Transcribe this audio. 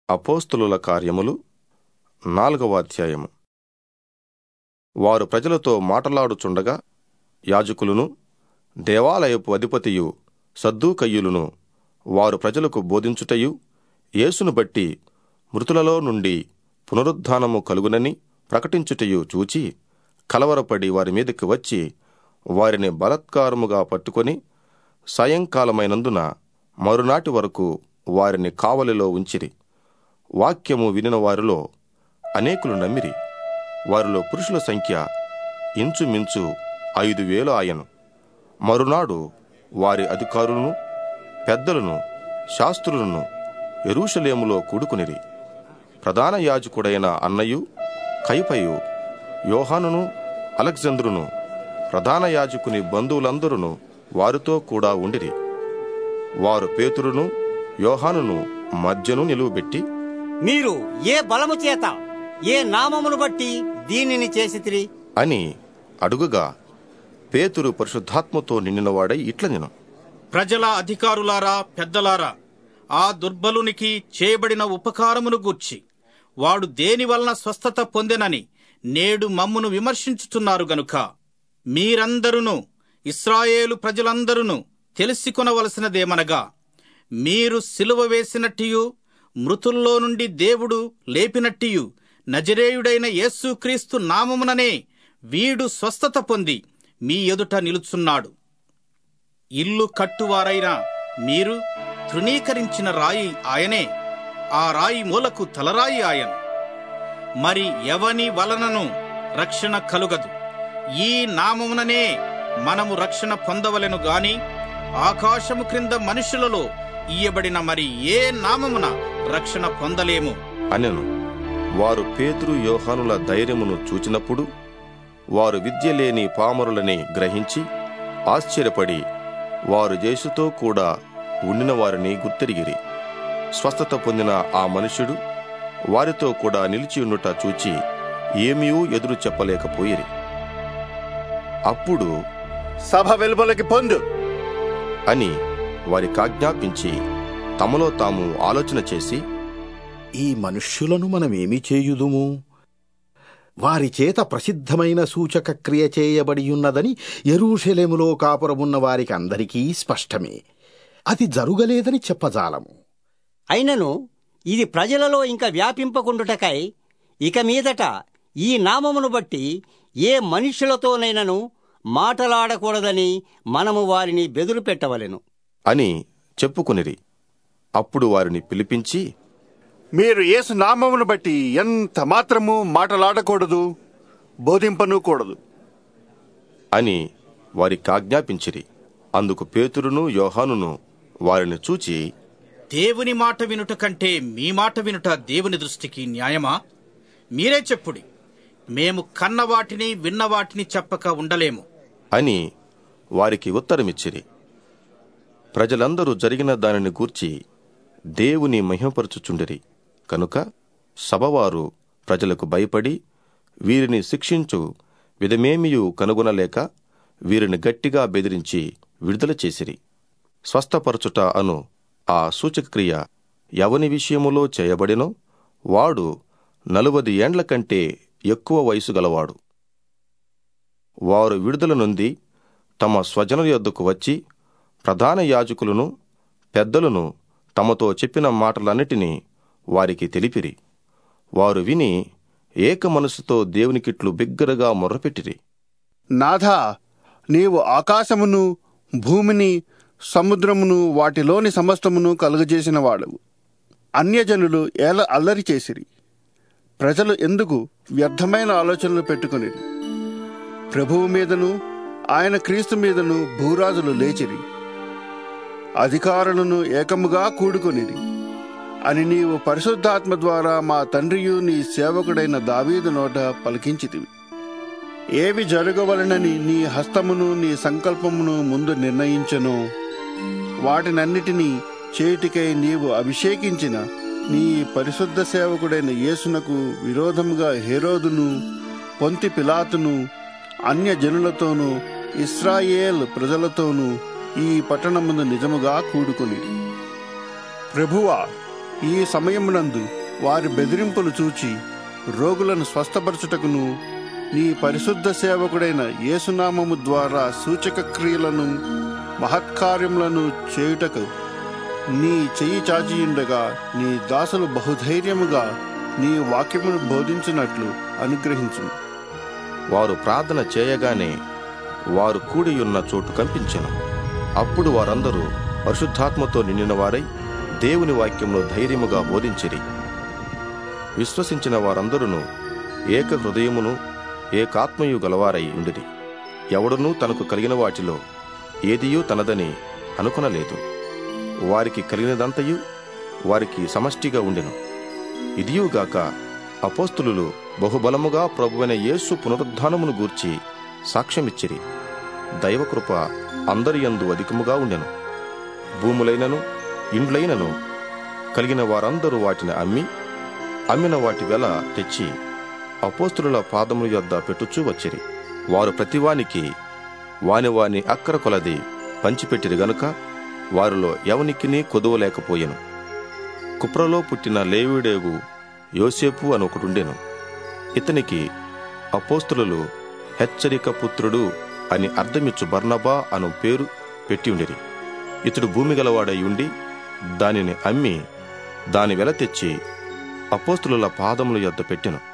అపోస్తులుల కార్యములు నాలుగవ అధ్యాయము వారు ప్రజలతో మాటలాడుచుండగా యాజకులును దేవాలయపు అధిపతియు సద్దూకయ్యులును వారు ప్రజలకు బోధించుటయు యేసును బట్టి మృతులలో నుండి పునరుద్ధానము కలుగునని ప్రకటించుటయు చూచి కలవరపడి వారి మీదకి వచ్చి వారిని బలత్కారముగా పట్టుకొని సాయంకాలమైనందున మరునాటి వరకు వారిని కావలిలో ఉంచిరి వాక్యము వినిన వారిలో అనేకులు నమ్మిరి వారిలో పురుషుల సంఖ్య ఇంచుమించు ఐదు వేలు ఆయను మరునాడు వారి అధికారులను పెద్దలను శాస్త్రులను ఎరూషలేములో కూడుకునిరి ప్రధాన యాజకుడైన అన్నయు కైపయు యోహానును అలెగ్జంద్రును ప్రధాన యాజకుని బంధువులందరూ వారితో కూడా ఉండిరి వారు పేతురును యోహానును మధ్యను నిలువబెట్టి మీరు ఏ బలము చేత ఏ నామమును బట్టి దీనిని చేసితిరి అని అడుగుగా పేతురు పరిశుద్ధాత్మతో నిండినవాడై ఇట్ల నేను ప్రజల అధికారులారా పెద్దలారా ఆ దుర్బలునికి చేయబడిన ఉపకారమును గూర్చి వాడు దేని వలన స్వస్థత పొందెనని నేడు మమ్మును విమర్శించుతున్నారు గనుక మీరందరును ఇస్రాయేలు ప్రజలందరూ తెలుసుకొనవలసినదేమనగా మీరు సిలువ వేసినట్టియు మృతుల్లో నుండి దేవుడు లేపినట్టియు నజరేయుడైన యేసుక్రీస్తు నామముననే వీడు స్వస్థత పొంది మీ ఎదుట నిలుచున్నాడు ఇల్లు కట్టువారైన మీరు తృణీకరించిన రాయి ఆయనే ఆ రాయి మూలకు తలరాయి ఆయన మరి ఎవని వలనను రక్షణ కలుగదు ఈ నామముననే మనము రక్షణ పొందవలెను గాని ఆకాశము క్రింద మనుషులలో ఇయ్యబడిన మరి ఏ నామమున రక్షణ పొందలేము అనెను వారు పేతురు యోహానుల ధైర్యమును చూచినప్పుడు వారు విద్య లేని పామరులని గ్రహించి ఆశ్చర్యపడి వారు జేసుతో కూడా ఉండిన వారిని గుర్తెరిగిరి స్వస్థత పొందిన ఆ మనుష్యుడు వారితో కూడా నిలిచి ఉండుట చూచి ఏమీ ఎదురు చెప్పలేకపోయిరి అప్పుడు సభ వెలుపలకి పొందు అని వారికి ఆజ్ఞాపించి తమలో తాము ఆలోచన చేసి ఈ మనుష్యులను మనమేమి చేయుదుము వారి చేత ప్రసిద్ధమైన సూచక క్రియ చేయబడియున్నదని ఎరూషలేములో కాపురమున్న వారికి అందరికీ స్పష్టమే అది జరుగలేదని చెప్పజాలము అయినను ఇది ప్రజలలో ఇంకా వ్యాపింపకుండుటకై ఇక మీదట ఈ నామమును బట్టి ఏ మనుష్యులతోనైనను మాటలాడకూడదని మనము వారిని బెదురు పెట్టవలెను అని చెప్పుకునిరి అప్పుడు వారిని పిలిపించి మీరు యేసు నామమును బట్టి ఎంత మాత్రము మాటలాడకూడదు బోధింపను కూడదు అని వారికి ఆజ్ఞాపించిరి అందుకు పేతురును యోహానును వారిని చూచి దేవుని మాట వినుట కంటే మీ మాట వినుట దేవుని దృష్టికి న్యాయమా మీరే చెప్పుడి మేము కన్న వాటిని విన్న వాటిని చెప్పక ఉండలేము అని వారికి ఉత్తరమిచ్చిరి ప్రజలందరూ జరిగిన దానిని గూర్చి దేవుని మహిమపరచుచుండిరి కనుక సభవారు ప్రజలకు భయపడి వీరిని శిక్షించు విధమేమియు కనుగొనలేక వీరిని గట్టిగా బెదిరించి విడుదల చేసిరి స్వస్థపరచుట అను ఆ సూచక్రియ ఎవని విషయములో చేయబడినో వాడు నలువది ఏండ్ల కంటే ఎక్కువ వయసు గలవాడు వారు విడుదల నొంది తమ స్వజనుల యొద్దకు వచ్చి ప్రధాన యాజకులను పెద్దలను తమతో చెప్పిన మాటలన్నిటినీ వారికి తెలిపిరి వారు విని ఏక మనసుతో దేవునికిట్లు బిగ్గరగా మొర్రపెట్టిరి నాథా నీవు ఆకాశమును భూమిని సముద్రమును వాటిలోని సమస్తమును కలుగజేసిన వాడవు అన్యజనులు ఏల అల్లరి చేసిరి ప్రజలు ఎందుకు వ్యర్థమైన ఆలోచనలు పెట్టుకుని ప్రభువు మీదను ఆయన క్రీస్తు మీదను భూరాజులు లేచిరి అధికారులను ఏకముగా కూడుకొనిరి అని నీవు పరిశుద్ధాత్మ ద్వారా మా తండ్రియు నీ సేవకుడైన దావీదు నోట పలికించితివి ఏవి జరగవలనని నీ హస్తమును నీ సంకల్పమును ముందు నిర్ణయించను వాటినన్నిటినీ చేటికై నీవు అభిషేకించిన నీ పరిశుద్ధ సేవకుడైన యేసునకు విరోధముగా హేరోదును పొంతి పిలాతును అన్య జనులతోనూ ఇస్రాయేల్ ప్రజలతోనూ ఈ పట్టణముందు నిజముగా కూడుకుని ప్రభువా ఈ సమయమునందు వారి బెదిరింపులు చూచి రోగులను స్వస్థపరచుటకును నీ పరిశుద్ధ సేవకుడైన యేసునామము ద్వారా సూచక క్రియలను మహత్కార్యములను చేయుటకు నీ చెయ్యి చాచియుండగా నీ దాసులు బహుధైర్యముగా నీ వాక్యమును బోధించినట్లు అనుగ్రహించు వారు ప్రార్థన చేయగానే వారు కూడియున్న చోటు కంపించెను అప్పుడు వారందరూ పరిశుద్ధాత్మతో నిండిన వారై దేవుని వాక్యంలో ధైర్యముగా బోధించిరి విశ్వసించిన వారందరూ ఏక హృదయమును ఏకాత్మయు గలవారై ఉండిరి ఎవడునూ తనకు కలిగిన వాటిలో ఏదియూ తనదని అనుకొనలేదు వారికి కలిగినదంతయు వారికి సమష్టిగా ఉండెను ఇదియుగాక అపోస్తులు బహుబలముగా ప్రభువైన యేసు పునరుద్ధానమును గూర్చి సాక్ష్యమిచ్చిరి దైవకృప అందరి యందు అధికముగా ఉండెను భూములైనను ఇండ్లైనను కలిగిన వారందరూ వాటిని అమ్మి అమ్మిన వాటి వెల తెచ్చి అపోస్తుల పాదముల యొద్ద పెట్టుచూ వచ్చిరి వారు ప్రతివానికి వాని వాని అక్కర కొలది పంచిపెట్టిరి గనుక వారిలో ఎవనికినీ కొదువలేకపోయెను కుప్రలో పుట్టిన లేవీడేగు యోసేపు అని ఒకడుండెను ఇతనికి అపోస్తులు హెచ్చరిక పుత్రుడు అని అర్థమిచ్చు బర్నబా అను పేరు పెట్టియుండిరి ఇతడు భూమి గలవాడై ఉండి దానిని అమ్మి దాని వెల తెచ్చి అపోస్తుల పాదముల యొద్ద పెట్టెను